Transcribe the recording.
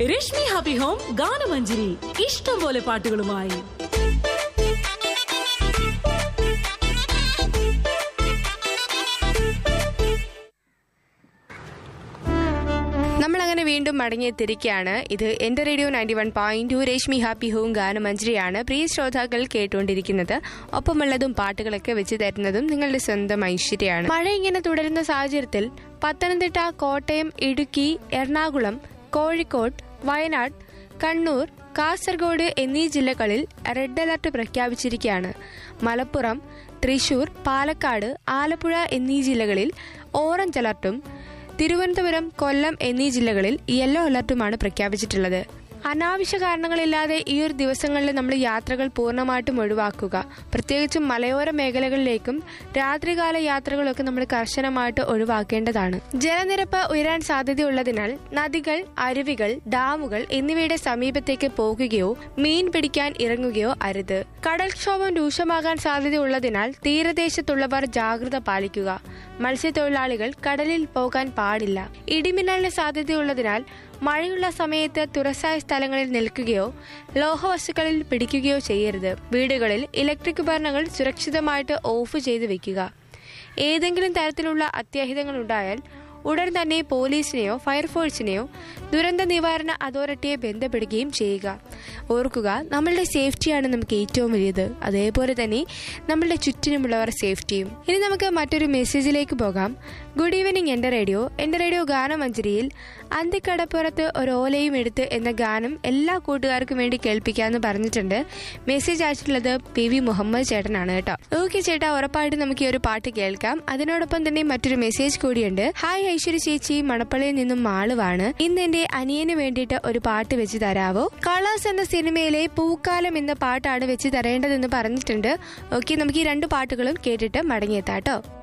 Rashmi happy home ഗാനമഞ്ജരി ഇഷ്ടം പോലെ പാട്ടുകളുമായി നമ്മൾ അങ്ങനെ വീണ്ടും മടങ്ങിയെത്തിരിക്കുകയാണ് ഇത് എന്റെ radio ninety one point two Rashmi happy home ഗാനമഞ്ജരിയാണ് പ്രിയ ശ്രോതാക്കൾ കേട്ടുകൊണ്ടിരിക്കുന്നത് ഒപ്പമുള്ളതും പാട്ടുകളൊക്കെ വെച്ച് തരുന്നതും നിങ്ങളുടെ സ്വന്തം ഐശ്വര്യമാണ് മഴ ഇങ്ങനെ തുടരുന്ന സാഹചര്യത്തിൽ പത്തനംതിട്ട കോട്ടയം ഇടുക്കി എറണാകുളം കോഴിക്കോട് വയനാട് കണ്ണൂർ കാസർഗോഡ് എന്നീ ജില്ലകളിൽ റെഡ് അലർട്ട് പ്രഖ്യാപിച്ചിരിക്കുകയാണ് മലപ്പുറം തൃശൂർ പാലക്കാട് ആലപ്പുഴ എന്നീ ജില്ലകളിൽ ഓറഞ്ച് അലർട്ടും തിരുവനന്തപുരം കൊല്ലം എന്നീ ജില്ലകളിൽ യെല്ലോ അലർട്ടുമാണ് പ്രഖ്യാപിച്ചിട്ടുള്ളത് അനാവശ്യ കാരണങ്ങളില്ലാതെ ഈ ഒരു ദിവസങ്ങളിൽ നമ്മൾ യാത്രകൾ പൂർണ്ണമായിട്ടും ഒഴിവാക്കുക പ്രത്യേകിച്ചും മലയോര മേഖലകളിലേക്കും രാത്രികാല യാത്രകളൊക്കെ നമ്മൾ കർശനമായിട്ട് ഒഴിവാക്കേണ്ടതാണ് ജലനിരപ്പ് ഉയരാൻ സാധ്യതയുള്ളതിനാൽ നദികൾ അരുവികൾ ഡാമുകൾ എന്നിവയുടെ സമീപത്തേക്ക് പോകുകയോ മീൻ പിടിക്കാൻ ഇറങ്ങുകയോ അരുത് കടൽക്ഷോഭം രൂക്ഷമാകാൻ സാധ്യതയുള്ളതിനാൽ തീരദേശത്തുള്ളവർ ജാഗ്രത പാലിക്കുക മത്സ്യത്തൊഴിലാളികൾ കടലിൽ പോകാൻ പാടില്ല ഇടിമിന്നലിന് സാധ്യതയുള്ളതിനാൽ മഴയുള്ള സമയത്ത് തുറസായ സ്ഥലങ്ങളിൽ നിൽക്കുകയോ ലോഹവസ്തുക്കളിൽ പിടിക്കുകയോ ചെയ്യരുത് വീടുകളിൽ ഇലക്ട്രിക് ഉപകരണങ്ങൾ സുരക്ഷിതമായിട്ട് ഓഫ് ചെയ്ത് വെക്കുക ഏതെങ്കിലും തരത്തിലുള്ള അത്യാഹിതങ്ങൾ ഉണ്ടായാൽ ഉടൻ തന്നെ പോലീസിനെയോ ഫയർഫോഴ്സിനെയോ ദുരന്ത നിവാരണ അതോറിറ്റിയെ ബന്ധപ്പെടുകയും ചെയ്യുക ഓർക്കുക നമ്മളുടെ സേഫ്റ്റിയാണ് നമുക്ക് ഏറ്റവും വലുത് അതേപോലെ തന്നെ നമ്മളുടെ ചുറ്റിനുമുള്ളവർ സേഫ്റ്റിയും ഇനി നമുക്ക് മറ്റൊരു മെസ്സേജിലേക്ക് പോകാം ഗുഡ് ഈവനിങ് എൻ്റെ റേഡിയോ എൻ്റെ റേഡിയോ ഗാനമഞ്ജരിയിൽ അന്തിക്കടപ്പുറത്ത് ഒരു ഓലയും എടുത്ത് എന്ന ഗാനം എല്ലാ കൂട്ടുകാർക്കും വേണ്ടി കേൾപ്പിക്കാമെന്ന് പറഞ്ഞിട്ടുണ്ട് മെസ്സേജ് അയച്ചിട്ടുള്ളത് പി വി മുഹമ്മദ് ചേട്ടനാണ് കേട്ടോ ഓക്കെ ചേട്ടാ ഉറപ്പായിട്ട് നമുക്ക് ഈ ഒരു പാട്ട് കേൾക്കാം അതിനോടൊപ്പം തന്നെ മറ്റൊരു മെസ്സേജ് കൂടിയുണ്ട് ഹായ് ഐശ്വര്യ ചേച്ചി മണപ്പള്ളിയിൽ നിന്നും മാളുവാണ് ഇന്ന് എന്റെ അനിയന് വേണ്ടിയിട്ട് ഒരു പാട്ട് വെച്ച് തരാവോ കളേഴ്സ് എന്ന സിനിമയിലെ പൂക്കാലം എന്ന പാട്ടാണ് വെച്ച് തരേണ്ടതെന്ന് പറഞ്ഞിട്ടുണ്ട് ഓക്കെ നമുക്ക് ഈ രണ്ട് പാട്ടുകളും കേട്ടിട്ട് മടങ്ങിയെത്താട്ടോ